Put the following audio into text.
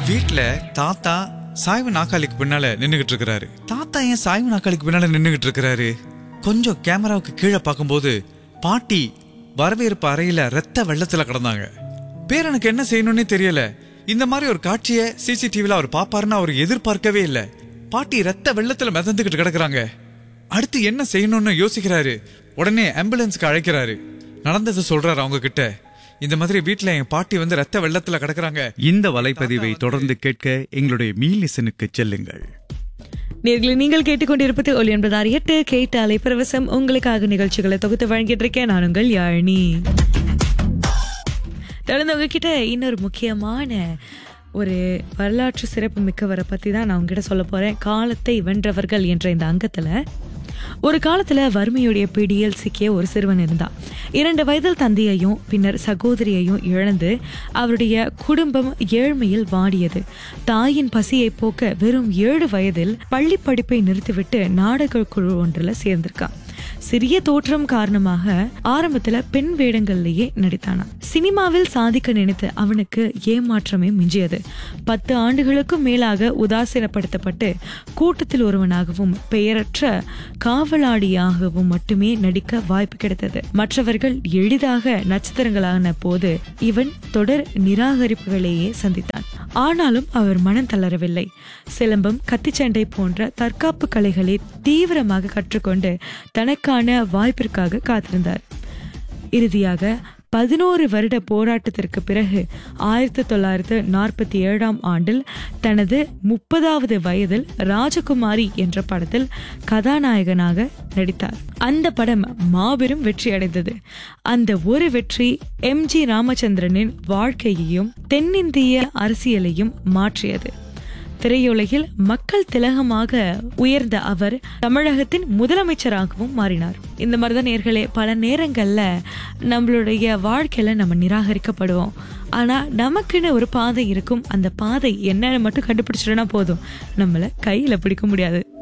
வீட்ல தாத்தா சாய்வு நாக்காளிக்கு பின்னால நின்னுகிட்டு இருக்கிறாரு தாத்தா ஏன் சாய்வு நாக்காளிக்கு பின்னால நின்னுகிட்டு இருக்கிறாரு கொஞ்சம் கேமராவுக்கு கீழே பார்க்கும்போது பாட்டி வரவேற்பு அறையில ரத்த வெள்ளத்துல கிடந்தாங்க பேரனுக்கு என்ன செய்யணும்னே தெரியல இந்த மாதிரி ஒரு காட்சியை சிசிடிவில அவர் பாப்பாருன்னு அவர் எதிர்பார்க்கவே இல்லை பாட்டி ரத்த வெள்ளத்துல மிதந்துகிட்டு கிடக்குறாங்க அடுத்து என்ன செய்யணும்னு யோசிக்கிறாரு உடனே ஆம்புலன்ஸ்க்கு அழைக்கிறாரு நடந்ததை சொல்றாரு அவங்க கிட்ட இந்த மாதிரி வீட்ல என் பாட்டி வந்து ரத்த வெள்ளத்துல கிடக்குறாங்க இந்த வலைப்பதிவை தொடர்ந்து கேட்க எங்களுடைய மீலிசனுக்கு செல்லுங்கள் நேர்களை நீங்கள் கேட்டுக்கொண்டிருப்பது ஒலி என்பதார் எட்டு கேட்டாலே பிரவசம் உங்களுக்காக நிகழ்ச்சிகளை தொகுத்து வழங்கிட்டு இருக்கேன் நான் உங்கள் யாழினி தொடர்ந்து உங்ககிட்ட இன்னொரு முக்கியமான ஒரு வரலாற்று சிறப்பு மிக்கவரை பத்தி தான் நான் உங்ககிட்ட சொல்ல போறேன் காலத்தை வென்றவர்கள் என்ற இந்த அங்கத்துல ஒரு காலத்துல வறுமையுடைய பிடியில் சிக்கிய ஒரு சிறுவன் இருந்தான் இரண்டு வயதில் தந்தையையும் பின்னர் சகோதரியையும் இழந்து அவருடைய குடும்பம் ஏழ்மையில் வாடியது தாயின் பசியை போக்க வெறும் ஏழு வயதில் பள்ளி படிப்பை நிறுத்திவிட்டு நாடக குழு ஒன்றில் சேர்ந்திருக்கான் சிறிய தோற்றம் காரணமாக ஆரம்பத்துல பெண் வேடங்கள்லயே நடித்தானாம் சினிமாவில் சாதிக்க நினைத்த அவனுக்கு ஏமாற்றமே மிஞ்சியது பத்து ஆண்டுகளுக்கும் மேலாக உதாசீனப்படுத்தப்பட்டு கூட்டத்தில் ஒருவனாகவும் பெயரற்ற காவலாளியாகவும் மட்டுமே நடிக்க வாய்ப்பு கிடைத்தது மற்றவர்கள் எளிதாக நட்சத்திரங்களான போது இவன் தொடர் நிராகரிப்புகளையே சந்தித்தான் ஆனாலும் அவர் மனம் தளரவில்லை சிலம்பம் கத்திச்சண்டை போன்ற தற்காப்பு கலைகளை தீவிரமாக கற்றுக்கொண்டு தனக்கான வாய்ப்பிற்காக காத்திருந்தார் இறுதியாக பதினோரு வருட போராட்டத்திற்கு பிறகு ஆயிரத்தி தொள்ளாயிரத்து நாற்பத்தி ஏழாம் ஆண்டில் தனது முப்பதாவது வயதில் ராஜகுமாரி என்ற படத்தில் கதாநாயகனாக நடித்தார் அந்த படம் மாபெரும் வெற்றி அடைந்தது அந்த ஒரு வெற்றி எம் ஜி ராமச்சந்திரனின் வாழ்க்கையையும் தென்னிந்திய அரசியலையும் மாற்றியது திரையுலகில் மக்கள் திலகமாக உயர்ந்த அவர் தமிழகத்தின் முதலமைச்சராகவும் மாறினார் இந்த மாதிரிதான் நேர்களே பல நேரங்கள்ல நம்மளுடைய வாழ்க்கையில நம்ம நிராகரிக்கப்படுவோம் ஆனா நமக்குன்னு ஒரு பாதை இருக்கும் அந்த பாதை என்னன்னு மட்டும் கண்டுபிடிச்சிட்டோம்னா போதும் நம்மள கையில பிடிக்க முடியாது